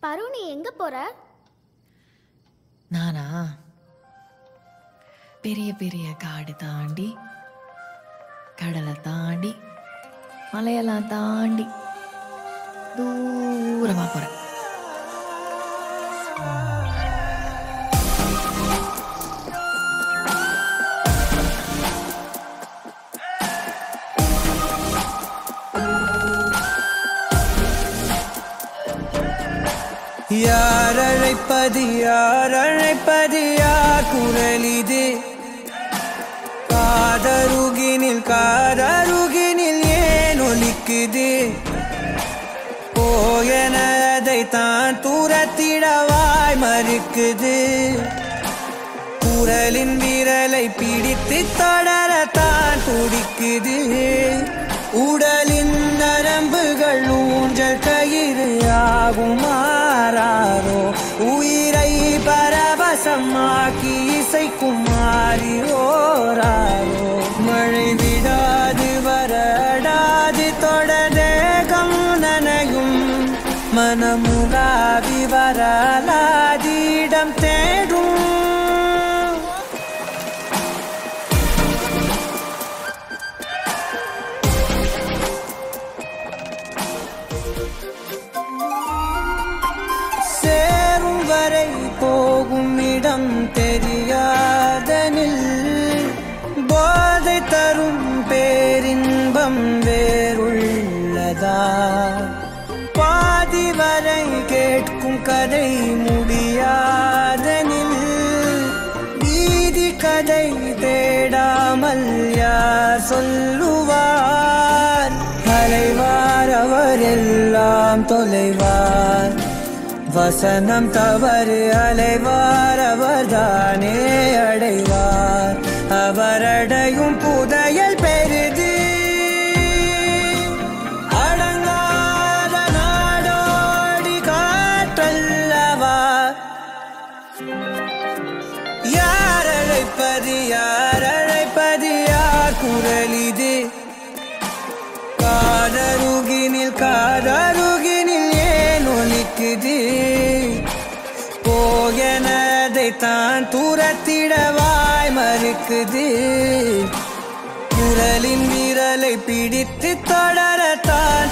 பரு நீ எங்க போற நானா பெரிய பெரிய காடு தாண்டி கடலை தாண்டி மலையெல்லாம் தாண்டி தூரமா போறேன் யார் அழைப்பது யார் அழைப்பது யார் குரல் இது காதருகினில் காதருகினில் ஏன் ஒலிக்குது போயன அதை தான் தூரத்திடவாய் மறுக்குது குரலின் விரலை பிடித்து தொடரத்தான் துடிக்குது உடலின் நரம்புகள் ஊஞ்சல் கயிறு ஆகும் மாறாரோ உயிரை பரவசமாக்கி இசைக்கும் மாறி ஓராரோ மழை விடாது வரடாது தொடர்தேகம் நனையும் மனமுலாவி வரலாதிடம் தேடும் சேரும் வரை போகும் இடம் தெரியாதனில் போதை தரும் பேரின்பம் வேறுள்ளதா பாதி வரை கேட்கும் கதை முடியாதனில் வீதி கதை தேடாமல் யார் சொல்லுவார் அலைவார் அவர் எல்லாம் தொலைவார் வசனம் தவறு அலைவார் அவர்தானே அடைவார் அவரடையும் புதையல் பெரிது அடங்காத நாடோடி காற்றல்லவா யார் அழைப்பது யார் அழைப்பது யார் குரல் இது காதருகினில் காதருகினில் ஏன் ஒலிக்குது போயனதை தான் தூரத்திடவாய் மறுக்குது குரலின் விரலை பிடித்து தொடரத்தான்